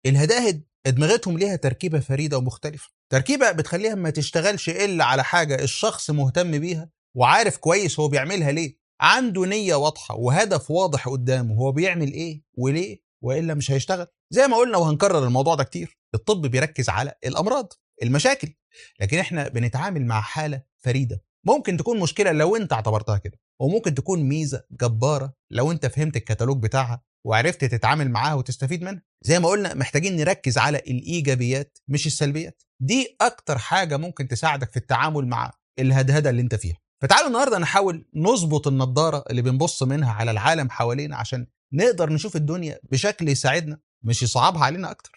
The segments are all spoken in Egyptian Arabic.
الهداهد ادمغتهم ليها تركيبه فريده ومختلفه تركيبه بتخليها ما تشتغلش الا على حاجه الشخص مهتم بيها وعارف كويس هو بيعملها ليه عنده نيه واضحه وهدف واضح قدامه هو بيعمل ايه وليه والا مش هيشتغل زي ما قلنا وهنكرر الموضوع ده كتير الطب بيركز على الامراض المشاكل لكن احنا بنتعامل مع حاله فريده ممكن تكون مشكله لو انت اعتبرتها كده وممكن تكون ميزه جباره لو انت فهمت الكتالوج بتاعها وعرفت تتعامل معاها وتستفيد منها زي ما قلنا محتاجين نركز على الايجابيات مش السلبيات دي اكتر حاجه ممكن تساعدك في التعامل مع الهدهده اللي انت فيها فتعالوا النهارده نحاول نظبط النضاره اللي بنبص منها على العالم حوالينا عشان نقدر نشوف الدنيا بشكل يساعدنا مش يصعبها علينا اكتر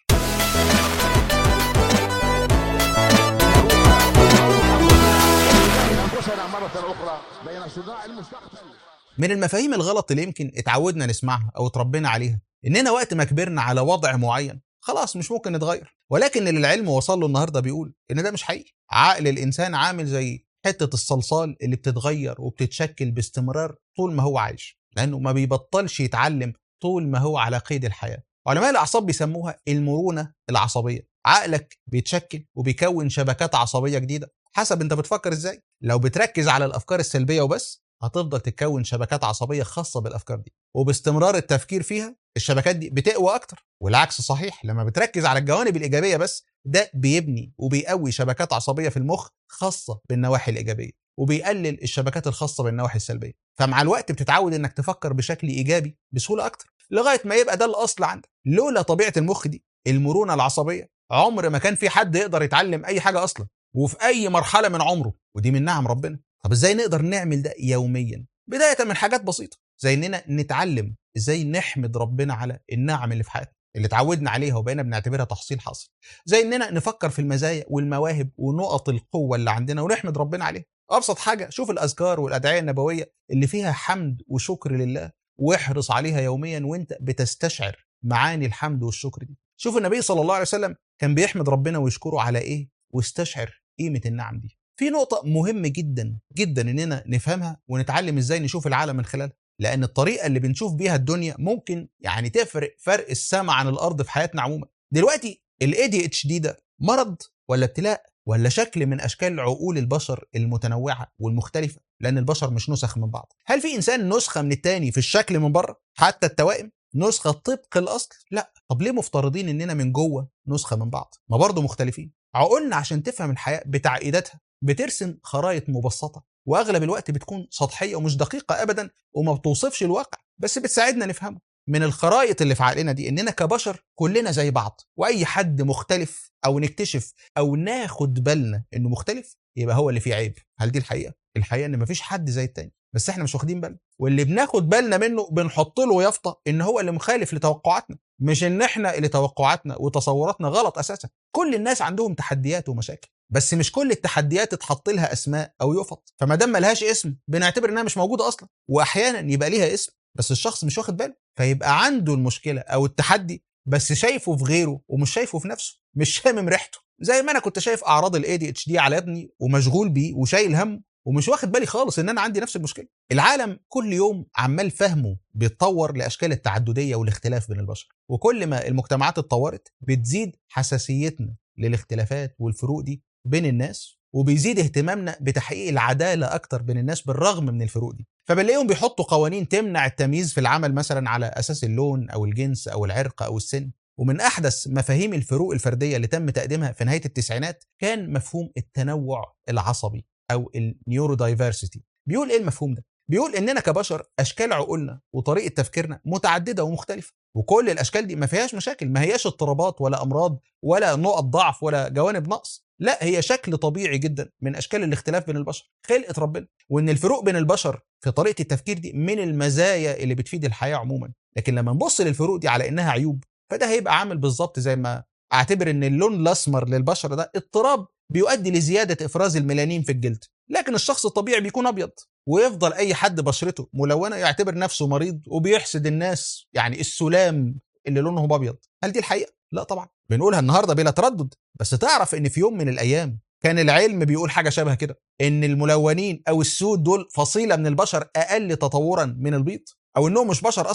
أنفسنا مرة أخرى بين صداع المستقبل من المفاهيم الغلط اللي يمكن اتعودنا نسمعها او اتربينا عليها اننا وقت ما كبرنا على وضع معين خلاص مش ممكن نتغير ولكن اللي العلم وصل له النهارده بيقول ان ده مش حقيقي عقل الانسان عامل زي حته الصلصال اللي بتتغير وبتتشكل باستمرار طول ما هو عايش لانه ما بيبطلش يتعلم طول ما هو على قيد الحياه علماء الاعصاب بيسموها المرونه العصبيه عقلك بيتشكل وبيكون شبكات عصبيه جديده حسب انت بتفكر ازاي لو بتركز على الافكار السلبيه وبس هتفضل تتكون شبكات عصبيه خاصه بالافكار دي وباستمرار التفكير فيها الشبكات دي بتقوى اكتر والعكس صحيح لما بتركز على الجوانب الايجابيه بس ده بيبني وبيقوي شبكات عصبيه في المخ خاصه بالنواحي الايجابيه وبيقلل الشبكات الخاصه بالنواحي السلبيه فمع الوقت بتتعود انك تفكر بشكل ايجابي بسهوله اكتر لغايه ما يبقى ده الاصل عندك لولا طبيعه المخ دي المرونه العصبيه عمر ما كان في حد يقدر يتعلم اي حاجه اصلا وفي اي مرحله من عمره ودي من نعم ربنا طب ازاي نقدر نعمل ده يوميا بدايه من حاجات بسيطه زي اننا نتعلم ازاي نحمد ربنا على النعم اللي في حياتنا اللي اتعودنا عليها وبقينا بنعتبرها تحصيل حاصل زي اننا نفكر في المزايا والمواهب ونقط القوه اللي عندنا ونحمد ربنا عليها ابسط حاجه شوف الاذكار والادعيه النبويه اللي فيها حمد وشكر لله واحرص عليها يوميا وانت بتستشعر معاني الحمد والشكر دي شوف النبي صلى الله عليه وسلم كان بيحمد ربنا ويشكره على ايه واستشعر قيمه النعم دي في نقطة مهمة جدا جدا اننا نفهمها ونتعلم ازاي نشوف العالم من خلالها لان الطريقة اللي بنشوف بيها الدنيا ممكن يعني تفرق فرق السماء عن الارض في حياتنا عموما دلوقتي ال ADHD ده مرض ولا ابتلاء ولا شكل من اشكال عقول البشر المتنوعة والمختلفة لان البشر مش نسخ من بعض هل في انسان نسخة من التاني في الشكل من بره حتى التوائم نسخة طبق الاصل لا طب ليه مفترضين اننا من جوه نسخة من بعض ما برضه مختلفين عقولنا عشان تفهم الحياة بتعقيداتها بترسم خرائط مبسطة واغلب الوقت بتكون سطحية ومش دقيقة ابدا وما بتوصفش الواقع بس بتساعدنا نفهمه من الخرائط اللي في عقلنا دي اننا كبشر كلنا زي بعض واي حد مختلف او نكتشف او ناخد بالنا انه مختلف يبقى هو اللي فيه عيب هل دي الحقيقة الحقيقة ان مفيش حد زي التاني بس احنا مش واخدين بالنا واللي بناخد بالنا منه بنحط له يافطه ان هو اللي مخالف لتوقعاتنا مش ان احنا اللي توقعاتنا وتصوراتنا غلط اساسا كل الناس عندهم تحديات ومشاكل بس مش كل التحديات اتحط لها اسماء او يفط فما دام ملهاش اسم بنعتبر انها مش موجوده اصلا واحيانا يبقى ليها اسم بس الشخص مش واخد باله فيبقى عنده المشكله او التحدي بس شايفه في غيره ومش شايفه في نفسه مش شامم ريحته زي ما انا كنت شايف اعراض الاي دي اتش دي على ابني ومشغول بيه وشايل همه ومش واخد بالي خالص ان انا عندي نفس المشكله العالم كل يوم عمال فهمه بيتطور لاشكال التعدديه والاختلاف بين البشر وكل ما المجتمعات اتطورت بتزيد حساسيتنا للاختلافات والفروق دي بين الناس وبيزيد اهتمامنا بتحقيق العداله اكتر بين الناس بالرغم من الفروق دي فبنلاقيهم بيحطوا قوانين تمنع التمييز في العمل مثلا على اساس اللون او الجنس او العرق او السن ومن احدث مفاهيم الفروق الفرديه اللي تم تقديمها في نهايه التسعينات كان مفهوم التنوع العصبي او النيورو دايفرسيتي بيقول ايه المفهوم ده بيقول اننا كبشر اشكال عقولنا وطريقه تفكيرنا متعدده ومختلفه وكل الاشكال دي ما فيهاش مشاكل ما هياش اضطرابات ولا امراض ولا نقط ضعف ولا جوانب نقص لا هي شكل طبيعي جدا من اشكال الاختلاف بين البشر خلقه ربنا وان الفروق بين البشر في طريقه التفكير دي من المزايا اللي بتفيد الحياه عموما لكن لما نبص للفروق دي على انها عيوب فده هيبقى عامل بالظبط زي ما اعتبر ان اللون الاسمر للبشره ده اضطراب بيؤدي لزياده افراز الميلانين في الجلد لكن الشخص الطبيعي بيكون ابيض ويفضل اي حد بشرته ملونه يعتبر نفسه مريض وبيحسد الناس يعني السلام اللي لونهم ابيض هل دي الحقيقه لا طبعا بنقولها النهارده بلا تردد بس تعرف ان في يوم من الايام كان العلم بيقول حاجه شبه كده ان الملونين او السود دول فصيله من البشر اقل تطورا من البيض او انهم مش بشر اصلا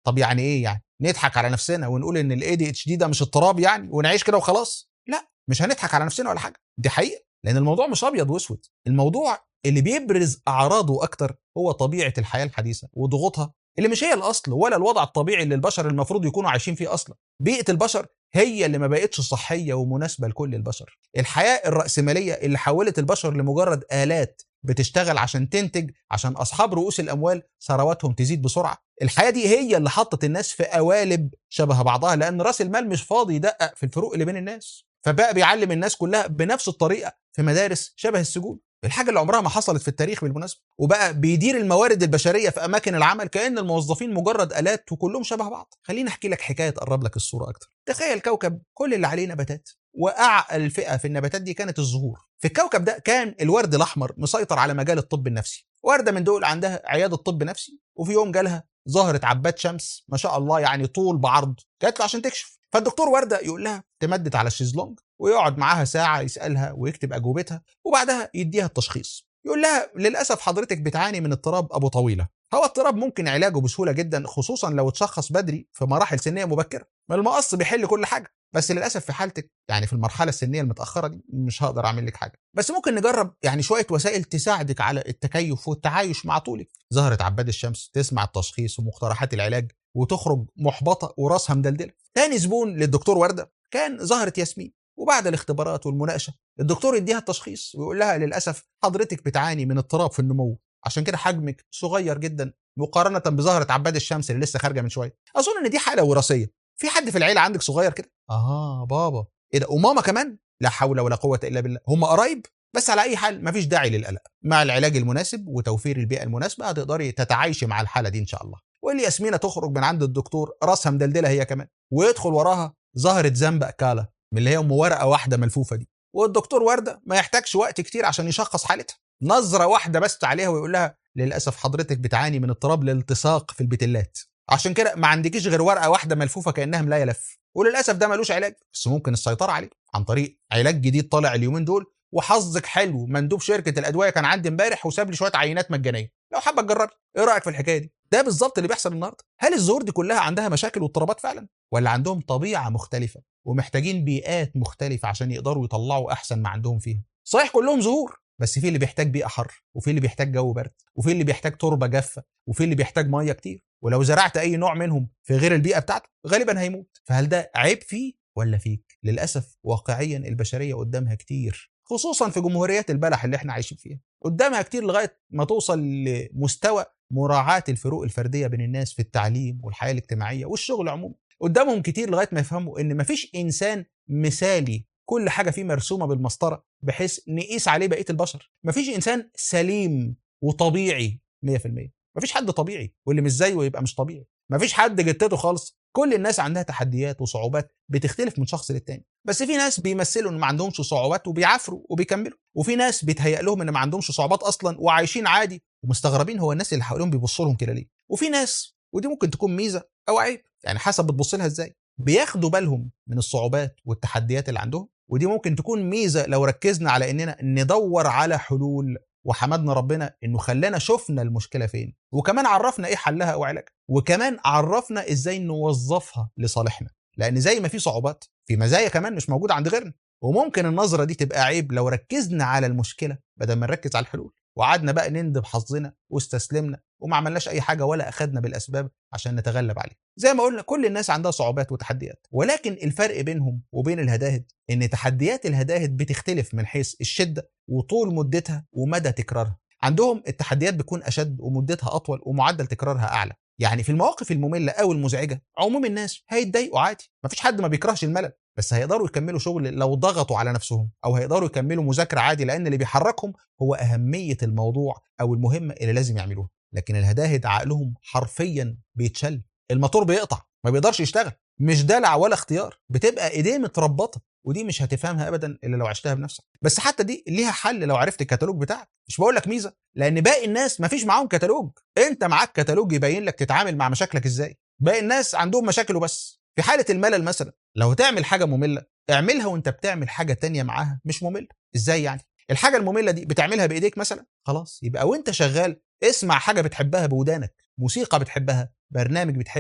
طب يعني ايه يعني نضحك على نفسنا ونقول ان الاي دي اتش دي ده مش اضطراب يعني ونعيش كده وخلاص لا مش هنضحك على نفسنا ولا حاجه دي حقيقه لان الموضوع مش ابيض واسود الموضوع اللي بيبرز اعراضه اكتر هو طبيعه الحياه الحديثه وضغوطها اللي مش هي الاصل ولا الوضع الطبيعي اللي البشر المفروض يكونوا عايشين فيه اصلا بيئه البشر هي اللي ما بقتش صحيه ومناسبه لكل البشر الحياه الراسماليه اللي حولت البشر لمجرد الات بتشتغل عشان تنتج عشان اصحاب رؤوس الاموال ثرواتهم تزيد بسرعه الحياه دي هي اللي حطت الناس في قوالب شبه بعضها لان راس المال مش فاضي يدقق في الفروق اللي بين الناس فبقى بيعلم الناس كلها بنفس الطريقه في مدارس شبه السجون الحاجه اللي عمرها ما حصلت في التاريخ بالمناسبه وبقى بيدير الموارد البشريه في اماكن العمل كان الموظفين مجرد الات وكلهم شبه بعض خليني احكي لك حكايه تقرب لك الصوره اكتر تخيل كوكب كل اللي عليه نباتات واعقل فئه في النباتات دي كانت الزهور في الكوكب ده كان الورد الاحمر مسيطر على مجال الطب النفسي ورده من دول عندها عياده طب نفسي وفي يوم جالها ظهرت عباد شمس ما شاء الله يعني طول بعرض جات له عشان تكشف فالدكتور ورده يقول لها تمدد على الشيزلونج ويقعد معاها ساعه يسالها ويكتب اجوبتها وبعدها يديها التشخيص يقول لها للاسف حضرتك بتعاني من اضطراب ابو طويله هو اضطراب ممكن علاجه بسهوله جدا خصوصا لو اتشخص بدري في مراحل سنيه مبكره ما المقص بيحل كل حاجه بس للاسف في حالتك يعني في المرحله السنيه المتاخره دي مش هقدر اعمل لك حاجه بس ممكن نجرب يعني شويه وسائل تساعدك على التكيف والتعايش مع طولك ظهرت عباد الشمس تسمع التشخيص ومقترحات العلاج وتخرج محبطه وراسها مدلدله تاني زبون للدكتور ورده كان ظهرت ياسمين وبعد الاختبارات والمناقشه الدكتور يديها التشخيص ويقول لها للاسف حضرتك بتعاني من اضطراب في النمو عشان كده حجمك صغير جدا مقارنه بزهره عباد الشمس اللي لسه خارجه من شويه اظن ان دي حاله وراثيه في حد في العيله عندك صغير كده اه بابا ايه ده وماما كمان لا حول ولا قوه الا بالله هم قرايب بس على اي حال مفيش داعي للقلق مع العلاج المناسب وتوفير البيئه المناسبه هتقدري تتعايشي مع الحاله دي ان شاء الله والياسمينه تخرج من عند الدكتور راسها مدلدله هي كمان ويدخل وراها زهره زنبق كالا من اللي هي ام ورقه واحده ملفوفه دي والدكتور ورده ما يحتاجش وقت كتير عشان يشخص حالتها نظره واحده بس عليها ويقول لها للاسف حضرتك بتعاني من اضطراب الالتصاق في البتلات عشان كده ما عندكيش غير ورقه واحده ملفوفه كانها ملايه لف وللاسف ده ملوش علاج بس ممكن السيطره عليه عن طريق علاج جديد طالع اليومين دول وحظك حلو مندوب شركه الادويه كان عندي امبارح وساب لي شويه عينات مجانيه لو حابه تجربي ايه رايك في الحكايه دي ده بالظبط اللي بيحصل النهارده هل الزهور دي كلها عندها مشاكل واضطرابات فعلا ولا عندهم طبيعه مختلفه ومحتاجين بيئات مختلفه عشان يقدروا يطلعوا احسن ما عندهم فيها صحيح كلهم زهور بس في اللي بيحتاج بيئه حر وفي اللي بيحتاج جو برد وفي اللي بيحتاج تربه جافه وفي اللي بيحتاج ميه كتير ولو زرعت اي نوع منهم في غير البيئه بتاعته غالبا هيموت فهل ده عيب فيه ولا فيك للاسف واقعيا البشريه قدامها كتير خصوصا في جمهوريات البلح اللي احنا عايشين فيها قدامها كتير لغايه ما توصل لمستوى مراعاه الفروق الفرديه بين الناس في التعليم والحياه الاجتماعيه والشغل عموما قدامهم كتير لغايه ما يفهموا ان مفيش انسان مثالي كل حاجه فيه مرسومه بالمسطره بحيث نقيس عليه بقيه البشر مفيش انسان سليم وطبيعي 100% مفيش حد طبيعي واللي مش زيه يبقى مش طبيعي مفيش حد جتته خالص كل الناس عندها تحديات وصعوبات بتختلف من شخص للتاني بس في ناس بيمثلوا ان ما عندهمش صعوبات وبيعافروا وبيكملوا وفي ناس بيتهيأ لهم ان ما عندهمش صعوبات اصلا وعايشين عادي ومستغربين هو الناس اللي حواليهم بيبصوا لهم كده ليه وفي ناس ودي ممكن تكون ميزه او عيب يعني حسب بتبص لها ازاي بياخدوا بالهم من الصعوبات والتحديات اللي عندهم ودي ممكن تكون ميزه لو ركزنا على اننا ندور على حلول وحمدنا ربنا انه خلانا شفنا المشكله فين وكمان عرفنا ايه حلها او علاجها وكمان عرفنا ازاي نوظفها لصالحنا لان زي ما في صعوبات في مزايا كمان مش موجوده عند غيرنا وممكن النظره دي تبقى عيب لو ركزنا على المشكله بدل ما نركز على الحلول وقعدنا بقى نندب حظنا واستسلمنا وما عملناش اي حاجه ولا اخدنا بالاسباب عشان نتغلب عليه زي ما قلنا كل الناس عندها صعوبات وتحديات ولكن الفرق بينهم وبين الهداهد ان تحديات الهداهد بتختلف من حيث الشده وطول مدتها ومدى تكرارها عندهم التحديات بتكون اشد ومدتها اطول ومعدل تكرارها اعلى يعني في المواقف الممله او المزعجه عموم الناس هيتضايقوا عادي مفيش حد ما بيكرهش الملل بس هيقدروا يكملوا شغل لو ضغطوا على نفسهم او هيقدروا يكملوا مذاكره عادي لان اللي بيحركهم هو اهميه الموضوع او المهمه اللي لازم يعملوها لكن الهداهد عقلهم حرفيا بيتشل الموتور بيقطع ما بيقدرش يشتغل مش دلع ولا اختيار بتبقى ايديه متربطه ودي مش هتفهمها ابدا الا لو عشتها بنفسك بس حتى دي ليها حل لو عرفت الكتالوج بتاعك مش بقول لك ميزه لان باقي الناس مفيش معاهم كتالوج انت معاك كتالوج يبين لك تتعامل مع مشاكلك ازاي باقي الناس عندهم مشاكل وبس في حاله الملل مثلا لو تعمل حاجه ممله اعملها وانت بتعمل حاجه تانية معاها مش ممله ازاي يعني الحاجه الممله دي بتعملها بايديك مثلا خلاص يبقى وانت شغال اسمع حاجه بتحبها بودانك موسيقى بتحبها برنامج بتحبه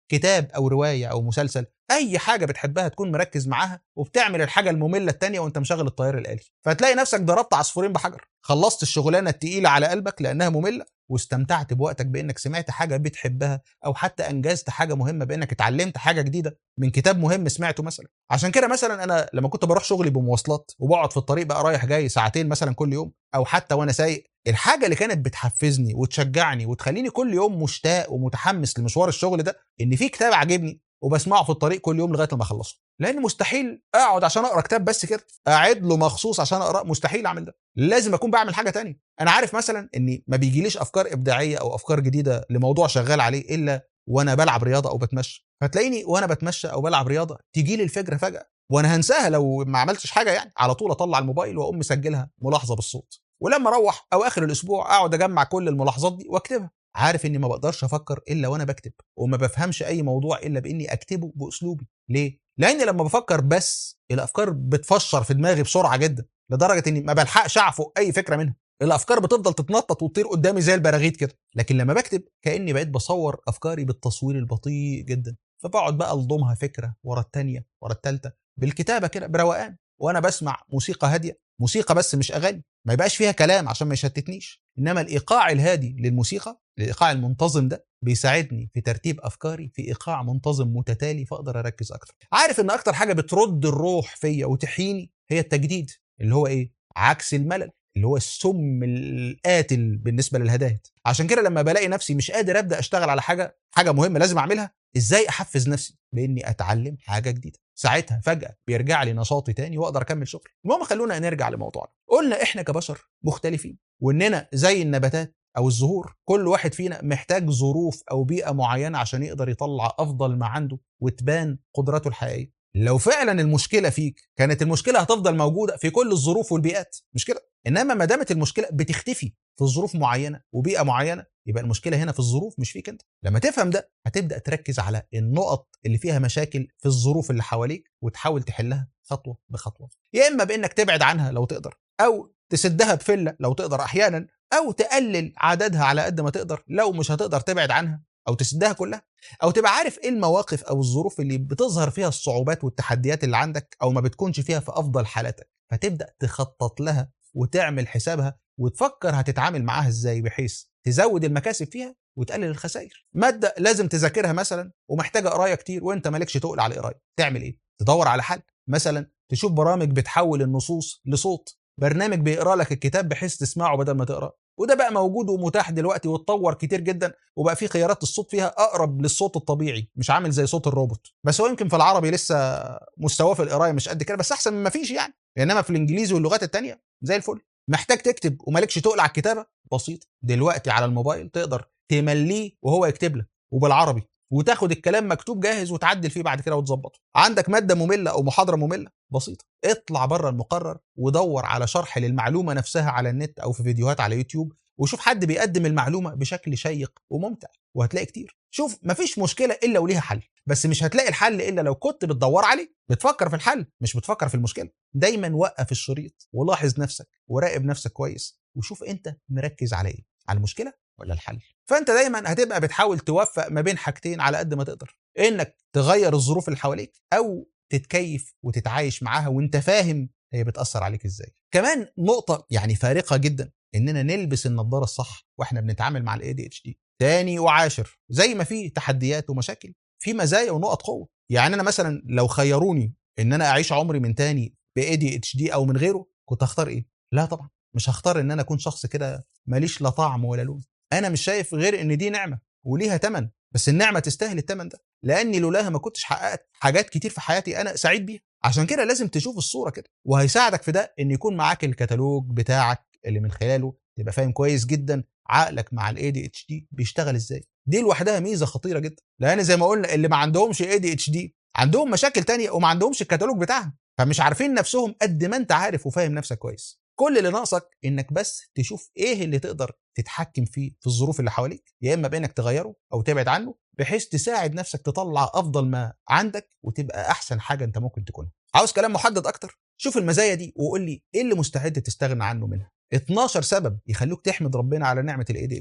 كتاب او روايه او مسلسل اي حاجه بتحبها تكون مركز معاها وبتعمل الحاجه الممله التانية وانت مشغل الطيار الالي فتلاقي نفسك ضربت عصفورين بحجر خلصت الشغلانه التقيله على قلبك لانها ممله واستمتعت بوقتك بانك سمعت حاجه بتحبها او حتى انجزت حاجه مهمه بانك اتعلمت حاجه جديده من كتاب مهم سمعته مثلا عشان كده مثلا انا لما كنت بروح شغلي بمواصلات وبقعد في الطريق بقى رايح جاي ساعتين مثلا كل يوم او حتى وانا سايق الحاجه اللي كانت بتحفزني وتشجعني وتخليني كل يوم مشتاق ومتحمس لمشوار الشغل ده ان في كتاب عاجبني وبسمعه في الطريق كل يوم لغايه لما اخلصه لان مستحيل اقعد عشان اقرا كتاب بس كده اعد له مخصوص عشان اقرا مستحيل اعمل ده لازم اكون بعمل حاجه تانية انا عارف مثلا اني ما بيجيليش افكار ابداعيه او افكار جديده لموضوع شغال عليه الا وانا بلعب رياضه او بتمشى فتلاقيني وانا بتمشى او بلعب رياضه تيجي لي الفكره فجاه وانا هنساها لو ما عملتش حاجه يعني على طول اطلع الموبايل واقوم مسجلها ملاحظه بالصوت ولما اروح او اخر الاسبوع اقعد اجمع كل الملاحظات دي واكتبها عارف اني ما بقدرش افكر الا وانا بكتب وما بفهمش اي موضوع الا باني اكتبه باسلوبي ليه لان لما بفكر بس الافكار بتفشر في دماغي بسرعه جدا لدرجه اني ما بلحقش اعفق اي فكره منها الافكار بتفضل تتنطط وتطير قدامي زي البراغيث كده لكن لما بكتب كاني بقيت بصور افكاري بالتصوير البطيء جدا فبقعد بقى الضمها فكره ورا الثانيه ورا الثالثه بالكتابه كده بروقان وانا بسمع موسيقى هاديه موسيقى بس مش اغاني ما يبقاش فيها كلام عشان ما يشتتنيش انما الايقاع الهادي للموسيقى الايقاع المنتظم ده بيساعدني في ترتيب افكاري في ايقاع منتظم متتالي فاقدر اركز اكتر عارف ان اكتر حاجه بترد الروح فيا وتحييني هي التجديد اللي هو ايه عكس الملل اللي هو السم القاتل بالنسبه للهدايات عشان كده لما بلاقي نفسي مش قادر ابدا اشتغل على حاجه حاجه مهمه لازم اعملها ازاي احفز نفسي باني اتعلم حاجه جديده ساعتها فجاه بيرجع لي نشاطي تاني واقدر اكمل شغلي المهم خلونا نرجع لموضوعنا قلنا احنا كبشر مختلفين واننا زي النباتات او الزهور كل واحد فينا محتاج ظروف او بيئه معينه عشان يقدر يطلع افضل ما عنده وتبان قدراته الحقيقيه لو فعلا المشكله فيك كانت المشكله هتفضل موجوده في كل الظروف والبيئات مش كده انما ما دامت المشكله بتختفي في ظروف معينه وبيئه معينه يبقى المشكله هنا في الظروف مش فيك انت لما تفهم ده هتبدا تركز على النقط اللي فيها مشاكل في الظروف اللي حواليك وتحاول تحلها خطوه بخطوه يا اما بانك تبعد عنها لو تقدر او تسدها بفله لو تقدر احيانا او تقلل عددها على قد ما تقدر لو مش هتقدر تبعد عنها او تسدها كلها او تبقى عارف ايه المواقف او الظروف اللي بتظهر فيها الصعوبات والتحديات اللي عندك او ما بتكونش فيها في افضل حالاتك فتبدا تخطط لها وتعمل حسابها وتفكر هتتعامل معاها ازاي بحيث تزود المكاسب فيها وتقلل الخسائر ماده لازم تذاكرها مثلا ومحتاجه قرايه كتير وانت مالكش تقل على القرايه تعمل ايه تدور على حل مثلا تشوف برامج بتحول النصوص لصوت برنامج بيقرا لك الكتاب بحيث تسمعه بدل ما تقرا وده بقى موجود ومتاح دلوقتي واتطور كتير جدا وبقى في خيارات الصوت فيها اقرب للصوت الطبيعي مش عامل زي صوت الروبوت بس هو يمكن في العربي لسه مستواه في القرايه مش قد كده بس احسن من ما فيش يعني انما في الانجليزي واللغات التانية زي الفل محتاج تكتب ومالكش تقل على الكتابه بسيط دلوقتي على الموبايل تقدر تمليه وهو يكتب لك وبالعربي وتاخد الكلام مكتوب جاهز وتعدل فيه بعد كده وتظبطه عندك ماده ممله او محاضره ممله بسيطه اطلع بره المقرر ودور على شرح للمعلومه نفسها على النت او في فيديوهات على يوتيوب وشوف حد بيقدم المعلومه بشكل شيق وممتع وهتلاقي كتير شوف مفيش مشكله الا وليها حل بس مش هتلاقي الحل الا لو كنت بتدور عليه بتفكر في الحل مش بتفكر في المشكله دايما وقف الشريط ولاحظ نفسك وراقب نفسك كويس وشوف انت مركز على ايه على المشكله ولا الحل فانت دايما هتبقى بتحاول توفق ما بين حاجتين على قد ما تقدر انك تغير الظروف اللي حواليك او تتكيف وتتعايش معاها وانت فاهم هي بتاثر عليك ازاي كمان نقطه يعني فارقه جدا اننا نلبس النضاره الصح واحنا بنتعامل مع الاي دي اتش دي تاني وعاشر زي ما في تحديات ومشاكل في مزايا ونقط قوه يعني انا مثلا لو خيروني ان انا اعيش عمري من تاني باي دي اتش دي او من غيره كنت هختار ايه لا طبعا مش هختار ان انا اكون شخص كده ماليش لا طعم ولا لون انا مش شايف غير ان دي نعمه وليها ثمن بس النعمه تستاهل الثمن ده لاني لولاها ما كنتش حققت حاجات كتير في حياتي انا سعيد بيها عشان كده لازم تشوف الصوره كده وهيساعدك في ده ان يكون معاك الكتالوج بتاعك اللي من خلاله تبقى فاهم كويس جدا عقلك مع الاي دي اتش دي بيشتغل ازاي دي لوحدها ميزه خطيره جدا لان زي ما قلنا اللي ما عندهمش اي دي اتش دي عندهم مشاكل تانية وما عندهمش الكتالوج بتاعها فمش عارفين نفسهم قد ما انت عارف وفاهم نفسك كويس كل اللي ناقصك انك بس تشوف ايه اللي تقدر تتحكم فيه في الظروف اللي حواليك يا اما بانك تغيره او تبعد عنه بحيث تساعد نفسك تطلع افضل ما عندك وتبقى احسن حاجه انت ممكن تكونها عاوز كلام محدد اكتر شوف المزايا دي وقول لي ايه اللي مستعد تستغنى عنه منها 12 سبب يخلوك تحمد ربنا على نعمه الاي دي اتش دي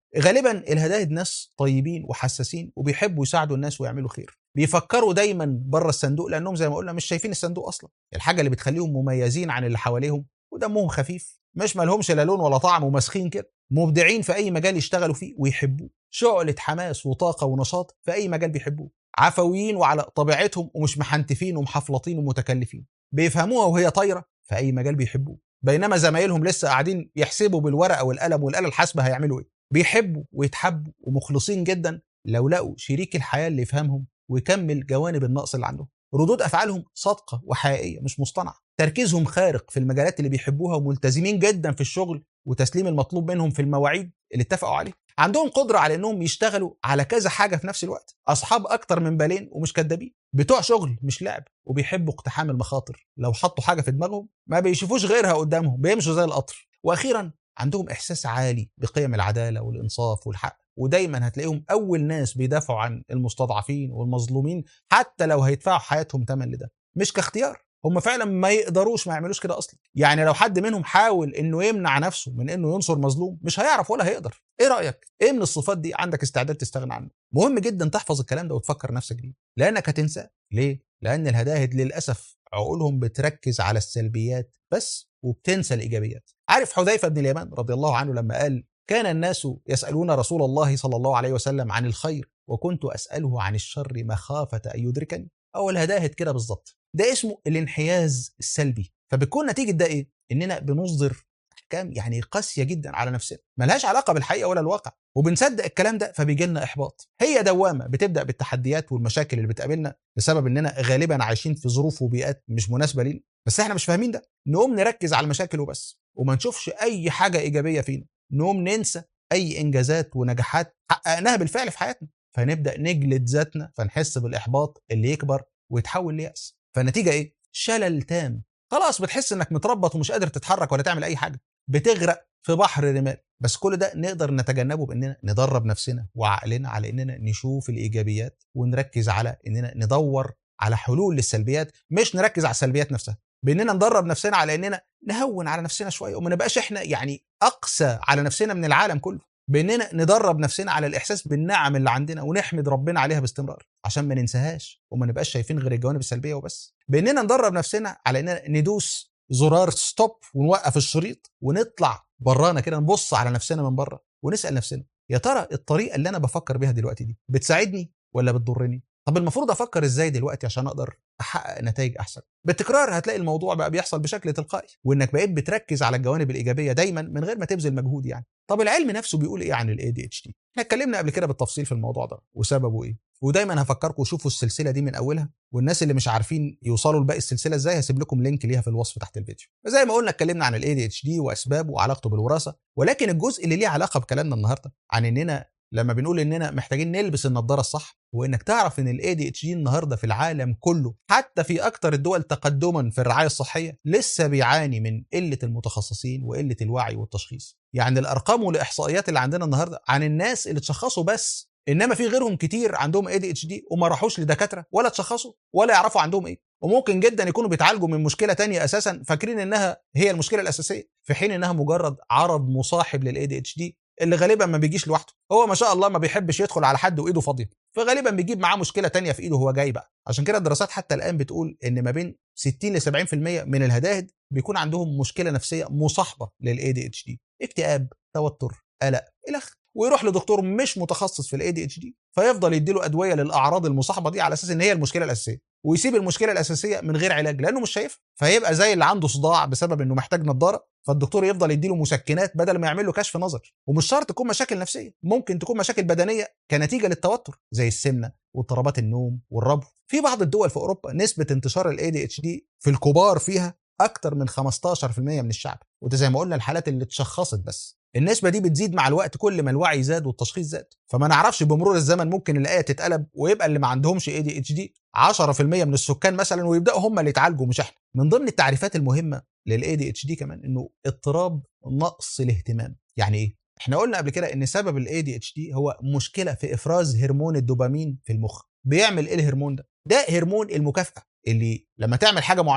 غالبا الهداهد ناس طيبين وحساسين وبيحبوا يساعدوا الناس ويعملوا خير بيفكروا دايما بره الصندوق لانهم زي ما قلنا مش شايفين الصندوق اصلا الحاجه اللي بتخليهم مميزين عن اللي حواليهم ودمهم خفيف مش مالهمش لا لون ولا طعم ومسخين كده مبدعين في اي مجال يشتغلوا فيه ويحبوه شعلة حماس وطاقة ونشاط في أي مجال بيحبوه عفويين وعلى طبيعتهم ومش محنتفين ومحفلطين ومتكلفين بيفهموها وهي طايرة في أي مجال بيحبوه بينما زمايلهم لسه قاعدين يحسبوا بالورقة والقلم والآلة الحاسبة هيعملوا إيه بيحبوا ويتحبوا ومخلصين جدا لو لقوا شريك الحياة اللي يفهمهم ويكمل جوانب النقص اللي عندهم ردود أفعالهم صادقة وحقيقية مش مصطنعة تركيزهم خارق في المجالات اللي بيحبوها وملتزمين جدا في الشغل وتسليم المطلوب منهم في المواعيد اللي اتفقوا عليها عندهم قدرة على انهم يشتغلوا على كذا حاجة في نفس الوقت اصحاب اكتر من بالين ومش كدابين بتوع شغل مش لعب وبيحبوا اقتحام المخاطر لو حطوا حاجة في دماغهم ما بيشوفوش غيرها قدامهم بيمشوا زي القطر واخيرا عندهم احساس عالي بقيم العدالة والانصاف والحق ودايما هتلاقيهم اول ناس بيدافعوا عن المستضعفين والمظلومين حتى لو هيدفعوا حياتهم ثمن لده مش كاختيار هم فعلا ما يقدروش ما يعملوش كده اصلا يعني لو حد منهم حاول انه يمنع نفسه من انه ينصر مظلوم مش هيعرف ولا هيقدر ايه رايك ايه من الصفات دي عندك استعداد تستغنى عنه مهم جدا تحفظ الكلام ده وتفكر نفسك بيه لانك هتنساه ليه لان الهداهد للاسف عقولهم بتركز على السلبيات بس وبتنسى الايجابيات عارف حذيفه بن اليمان رضي الله عنه لما قال كان الناس يسالون رسول الله صلى الله عليه وسلم عن الخير وكنت اساله عن الشر مخافه ان يدركني او الهداهد كده بالظبط ده اسمه الانحياز السلبي فبتكون نتيجه ده ايه اننا بنصدر احكام يعني قاسيه جدا على نفسنا ملهاش علاقه بالحقيقه ولا الواقع وبنصدق الكلام ده فبيجي لنا احباط هي دوامه بتبدا بالتحديات والمشاكل اللي بتقابلنا بسبب اننا غالبا عايشين في ظروف وبيئات مش مناسبه لينا بس احنا مش فاهمين ده نقوم نركز على المشاكل وبس وما نشوفش اي حاجه ايجابيه فينا نقوم ننسى اي انجازات ونجاحات حققناها بالفعل في حياتنا فنبدا نجلد ذاتنا فنحس بالاحباط اللي يكبر ويتحول ليأس فالنتيجه ايه شلل تام خلاص بتحس انك متربط ومش قادر تتحرك ولا تعمل اي حاجه بتغرق في بحر رمال بس كل ده نقدر نتجنبه باننا ندرب نفسنا وعقلنا على اننا نشوف الايجابيات ونركز على اننا ندور على حلول للسلبيات مش نركز على السلبيات نفسها باننا ندرب نفسنا على اننا نهون على نفسنا شويه وما نبقاش احنا يعني اقسى على نفسنا من العالم كله باننا ندرب نفسنا على الاحساس بالنعم اللي عندنا ونحمد ربنا عليها باستمرار عشان ما ننساهاش وما نبقاش شايفين غير الجوانب السلبيه وبس باننا ندرب نفسنا على اننا ندوس زرار ستوب ونوقف الشريط ونطلع برانا كده نبص على نفسنا من بره ونسال نفسنا يا ترى الطريقه اللي انا بفكر بيها دلوقتي دي بتساعدني ولا بتضرني طب المفروض افكر ازاي دلوقتي عشان اقدر احقق نتائج احسن بالتكرار هتلاقي الموضوع بقى بيحصل بشكل تلقائي وانك بقيت بتركز على الجوانب الايجابيه دايما من غير ما تبذل مجهود يعني طب العلم نفسه بيقول ايه عن الاي دي اتش دي احنا اتكلمنا قبل كده بالتفصيل في الموضوع ده وسببه ايه ودايما هفكركم شوفوا السلسله دي من اولها والناس اللي مش عارفين يوصلوا لباقي السلسله ازاي هسيب لكم لينك ليها في الوصف تحت الفيديو زي ما قلنا اتكلمنا عن الاي دي اتش دي واسبابه وعلاقته بالوراثه ولكن الجزء اللي ليه علاقه بكلامنا النهارده عن اننا لما بنقول اننا محتاجين نلبس النضاره الصح وانك تعرف ان الاي دي اتش دي النهارده في العالم كله حتى في اكتر الدول تقدما في الرعايه الصحيه لسه بيعاني من قله المتخصصين وقله الوعي والتشخيص يعني الارقام والاحصائيات اللي عندنا النهارده عن الناس اللي اتشخصوا بس انما في غيرهم كتير عندهم اي دي اتش دي وما راحوش لدكاتره ولا اتشخصوا ولا يعرفوا عندهم ايه وممكن جدا يكونوا بيتعالجوا من مشكله تانية اساسا فاكرين انها هي المشكله الاساسيه في حين انها مجرد عرض مصاحب للاي دي اتش دي اللي غالبا ما بيجيش لوحده هو ما شاء الله ما بيحبش يدخل على حد وايده فاضيه فغالبا بيجيب معاه مشكله تانية في ايده وهو جاي بقى عشان كده الدراسات حتى الان بتقول ان ما بين 60 ل 70% من الهداهد بيكون عندهم مشكله نفسيه مصاحبه للاي دي اتش دي اكتئاب توتر قلق الى ويروح لدكتور مش متخصص في الاي دي اتش دي فيفضل يديله ادويه للاعراض المصاحبه دي على اساس ان هي المشكله الاساسيه ويسيب المشكله الاساسيه من غير علاج لانه مش شايفها فيبقى زي اللي عنده صداع بسبب انه محتاج نظاره فالدكتور يفضل يديله مسكنات بدل ما يعمل له كشف نظر ومش شرط تكون مشاكل نفسيه ممكن تكون مشاكل بدنيه كنتيجه للتوتر زي السمنه واضطرابات النوم والربو في بعض الدول في اوروبا نسبه انتشار الاي دي اتش دي في الكبار فيها اكتر من 15% من الشعب وده زي ما قلنا الحالات اللي اتشخصت بس النسبة دي بتزيد مع الوقت كل ما الوعي زاد والتشخيص زاد فما نعرفش بمرور الزمن ممكن الآية تتقلب ويبقى اللي ما عندهمش اي دي اتش دي 10% من السكان مثلا ويبداوا هم اللي يتعالجوا مش احنا من ضمن التعريفات المهمة للاي دي اتش دي كمان انه اضطراب نقص الاهتمام يعني ايه احنا قلنا قبل كده ان سبب الاي دي اتش دي هو مشكلة في افراز هرمون الدوبامين في المخ بيعمل ايه الهرمون ده ده هرمون المكافأة اللي لما تعمل حاجة معينة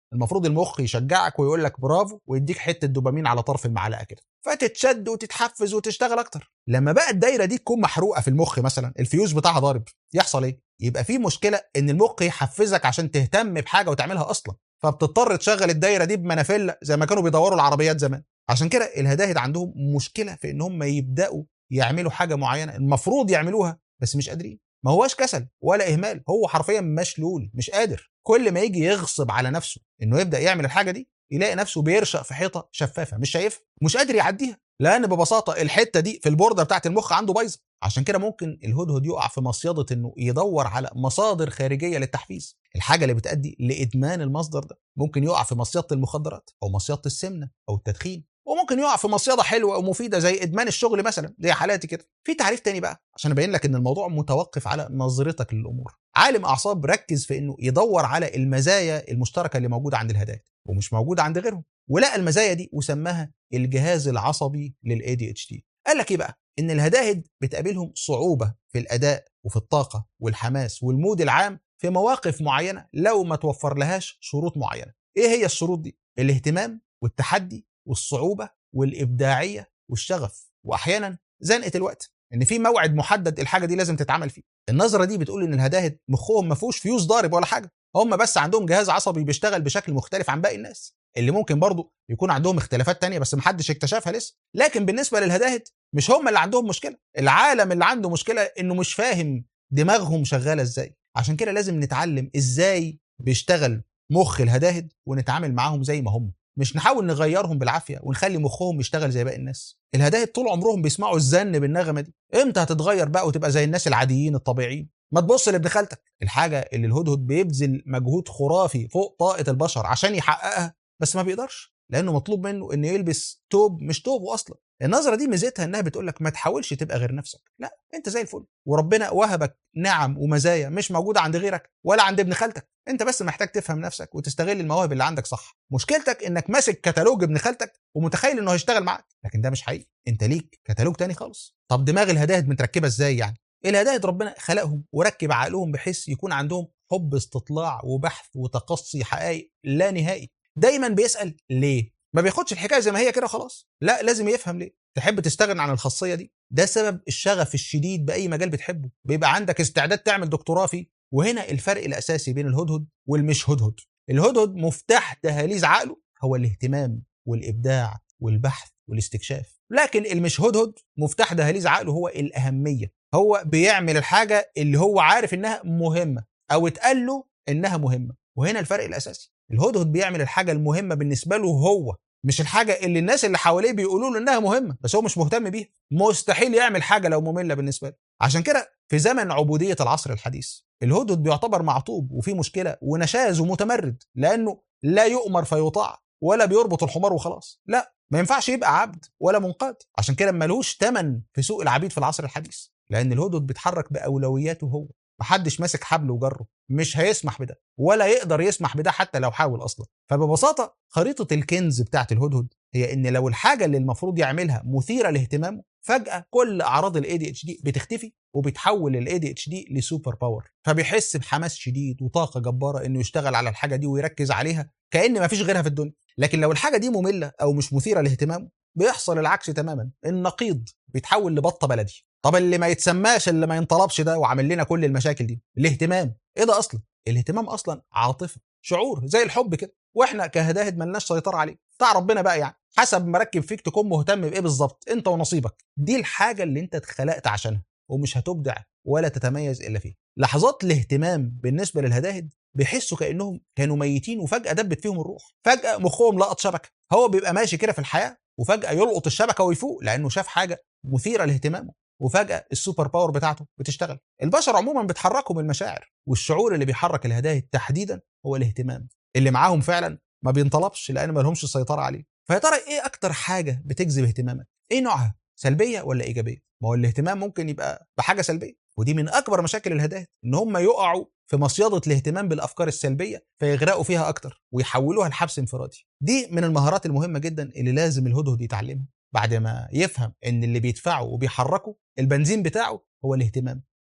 المفروض المخ يشجعك ويقول لك برافو ويديك حته دوبامين على طرف المعلقه كده فتتشد وتتحفز وتشتغل اكتر لما بقى الدايره دي تكون محروقه في المخ مثلا الفيوز بتاعها ضارب يحصل ايه يبقى في مشكله ان المخ يحفزك عشان تهتم بحاجه وتعملها اصلا فبتضطر تشغل الدايره دي بمنافله زي ما كانوا بيدوروا العربيات زمان عشان كده الهداهد عندهم مشكله في ان هم يبداوا يعملوا حاجه معينه المفروض يعملوها بس مش قادرين ما هواش كسل ولا اهمال هو حرفيا مشلول مش قادر كل ما يجي يغصب على نفسه انه يبدا يعمل الحاجه دي يلاقي نفسه بيرشق في حيطه شفافه مش شايفها مش قادر يعديها لان ببساطه الحته دي في البورده بتاعت المخ عنده بايظه عشان كده ممكن الهدهد يقع في مصيده انه يدور على مصادر خارجيه للتحفيز الحاجه اللي بتؤدي لادمان المصدر ده ممكن يقع في مصيده المخدرات او مصيده السمنه او التدخين وممكن يقع في مصيده حلوه ومفيده زي ادمان الشغل مثلا زي حالاتي كده في تعريف تاني بقى عشان ابين لك ان الموضوع متوقف على نظرتك للامور عالم اعصاب ركز في انه يدور على المزايا المشتركه اللي موجوده عند الهدايا ومش موجوده عند غيرهم ولقى المزايا دي وسماها الجهاز العصبي للاي دي اتش دي قال لك ايه بقى ان الهداهد بتقابلهم صعوبه في الاداء وفي الطاقه والحماس والمود العام في مواقف معينه لو ما توفر لهاش شروط معينه ايه هي الشروط دي الاهتمام والتحدي والصعوبه والابداعيه والشغف واحيانا زنقه الوقت ان في موعد محدد الحاجه دي لازم تتعمل فيه النظره دي بتقول ان الهداهد مخهم ما فيهوش فيوز ضارب ولا حاجه هم بس عندهم جهاز عصبي بيشتغل بشكل مختلف عن باقي الناس اللي ممكن برضه يكون عندهم اختلافات تانية بس محدش اكتشفها لسه لكن بالنسبه للهداهد مش هم اللي عندهم مشكله العالم اللي عنده مشكله انه مش فاهم دماغهم شغاله ازاي عشان كده لازم نتعلم ازاي بيشتغل مخ الهداهد ونتعامل معاهم زي ما هم مش نحاول نغيرهم بالعافيه ونخلي مخهم يشتغل زي باقي الناس الهداهد طول عمرهم بيسمعوا الزن بالنغمه دي امتى هتتغير بقى وتبقى زي الناس العاديين الطبيعيين ما تبص لابن خالتك الحاجه اللي الهدهد بيبذل مجهود خرافي فوق طاقه البشر عشان يحققها بس ما بيقدرش لانه مطلوب منه انه يلبس توب مش توبه اصلا النظره دي ميزتها انها بتقول لك ما تحاولش تبقى غير نفسك لا انت زي الفل وربنا وهبك نعم ومزايا مش موجوده عند غيرك ولا عند ابن خالتك انت بس محتاج تفهم نفسك وتستغل المواهب اللي عندك صح مشكلتك انك ماسك كتالوج ابن خالتك ومتخيل انه هيشتغل معاك لكن ده مش حقيقي انت ليك كتالوج تاني خالص طب دماغ الهداهد متركبه ازاي يعني الهداهد ربنا خلقهم وركب عقلهم بحيث يكون عندهم حب استطلاع وبحث وتقصي حقائق لا نهائي دايما بيسال ليه ما بياخدش الحكايه زي ما هي كده خلاص لا لازم يفهم ليه تحب تستغنى عن الخاصيه دي ده سبب الشغف الشديد باي مجال بتحبه بيبقى عندك استعداد تعمل دكتوراه فيه وهنا الفرق الاساسي بين الهدهد والمش هدهد الهدهد مفتاح دهاليز عقله هو الاهتمام والابداع والبحث والاستكشاف لكن المش هدهد مفتاح دهاليز عقله هو الاهميه هو بيعمل الحاجه اللي هو عارف انها مهمه او اتقال له انها مهمه وهنا الفرق الاساسي الهدهد بيعمل الحاجه المهمه بالنسبه له هو مش الحاجه اللي الناس اللي حواليه بيقولوا له انها مهمه بس هو مش مهتم بيها مستحيل يعمل حاجه لو ممله بالنسبه له عشان كده في زمن عبوديه العصر الحديث الهدهد بيعتبر معطوب وفيه مشكله ونشاز ومتمرد لانه لا يؤمر فيطاع ولا بيربط الحمار وخلاص لا ما ينفعش يبقى عبد ولا منقاد عشان كده ملوش تمن في سوق العبيد في العصر الحديث لان الهدهد بيتحرك باولوياته هو محدش ماسك حبل وجره مش هيسمح بده ولا يقدر يسمح بده حتى لو حاول اصلا فببساطه خريطه الكنز بتاعت الهدهد هي ان لو الحاجه اللي المفروض يعملها مثيره لاهتمامه فجاه كل اعراض الاي دي اتش دي بتختفي وبتحول الاي دي اتش دي لسوبر باور فبيحس بحماس شديد وطاقه جباره انه يشتغل على الحاجه دي ويركز عليها كان مفيش غيرها في الدنيا لكن لو الحاجه دي ممله او مش مثيره لاهتمامه بيحصل العكس تماما النقيض بيتحول لبطه بلدي طب اللي ما يتسماش اللي ما ينطلبش ده وعامل لنا كل المشاكل دي الاهتمام ايه ده اصلا الاهتمام اصلا عاطفه شعور زي الحب كده واحنا كهداهد ملناش سيطره عليه بتاع ربنا بقى يعني حسب ما ركب فيك تكون مهتم بايه بالظبط انت ونصيبك دي الحاجه اللي انت اتخلقت عشانها ومش هتبدع ولا تتميز الا فيها لحظات الاهتمام بالنسبه للهداهد بيحسوا كانهم كانوا ميتين وفجاه دبت فيهم الروح فجاه مخهم لقط شبكه هو بيبقى ماشي كده في الحياه وفجاه يلقط الشبكه ويفوق لانه شاف حاجه مثيره لاهتمامه وفجاه السوبر باور بتاعته بتشتغل البشر عموما بيتحركوا من المشاعر والشعور اللي بيحرك الهدايا تحديدا هو الاهتمام اللي معاهم فعلا ما بينطلبش لان ما لهمش سيطره عليه فيا ترى ايه اكتر حاجه بتجذب اهتمامك ايه نوعها سلبيه ولا ايجابيه ما هو الاهتمام ممكن يبقى بحاجه سلبيه ودي من اكبر مشاكل الهدايا ان هم يقعوا في مصيده الاهتمام بالافكار السلبيه فيغرقوا فيها اكتر ويحولوها لحبس انفرادي دي من المهارات المهمه جدا اللي لازم الهدهد يتعلمها بعد ما يفهم ان اللي بيدفعه وبيحركه البنزين بتاعه هو الاهتمام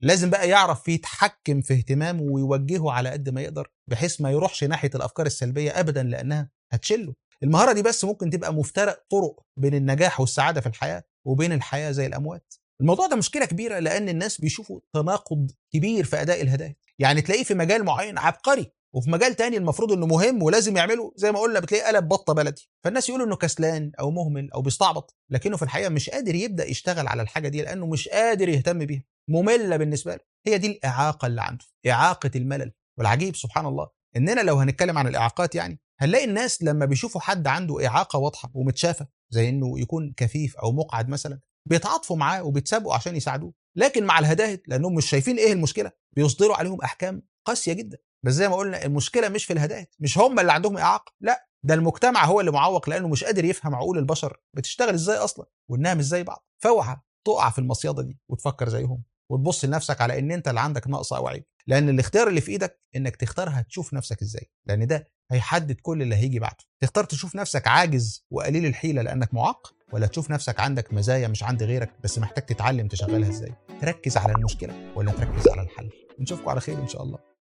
لازم بقى يعرف يتحكم في اهتمامه ويوجهه على قد ما يقدر بحيث ما يروحش ناحيه الافكار السلبيه ابدا لانها هتشله المهاره دي بس ممكن تبقى مفترق طرق بين النجاح والسعاده في الحياه وبين الحياه زي الاموات الموضوع ده مشكله كبيره لان الناس بيشوفوا تناقض كبير في اداء الهدايا يعني تلاقيه في مجال معين عبقري وفي مجال تاني المفروض انه مهم ولازم يعمله زي ما قلنا بتلاقيه قلب بطه بلدي فالناس يقولوا انه كسلان او مهمل او بيستعبط لكنه في الحقيقه مش قادر يبدا يشتغل على الحاجه دي لانه مش قادر يهتم بيها ممله بالنسبه له هي دي الاعاقه اللي عنده اعاقه الملل والعجيب سبحان الله اننا لو هنتكلم عن الاعاقات يعني هنلاقي الناس لما بيشوفوا حد عنده اعاقه واضحه ومتشافه زي انه يكون كفيف او مقعد مثلا بيتعاطفوا معاه وبيتسابقوا عشان يساعدوه لكن مع الهداهد لانهم مش شايفين ايه المشكله بيصدروا عليهم احكام قاسيه جدا بس زي ما قلنا المشكله مش في الهدايا مش هم اللي عندهم اعاقه لا ده المجتمع هو اللي معوق لانه مش قادر يفهم عقول البشر بتشتغل ازاي اصلا وانها مش زي بعض فاوعى تقع في المصيده دي وتفكر زيهم وتبص لنفسك على ان انت اللي عندك نقص او عيب لان الاختيار اللي في ايدك انك تختار هتشوف نفسك ازاي لان ده هيحدد كل اللي هيجي بعده تختار تشوف نفسك عاجز وقليل الحيله لانك معاق ولا تشوف نفسك عندك مزايا مش عند غيرك بس محتاج تتعلم تشغلها ازاي تركز على المشكله ولا تركز على الحل نشوفكم على خير ان شاء الله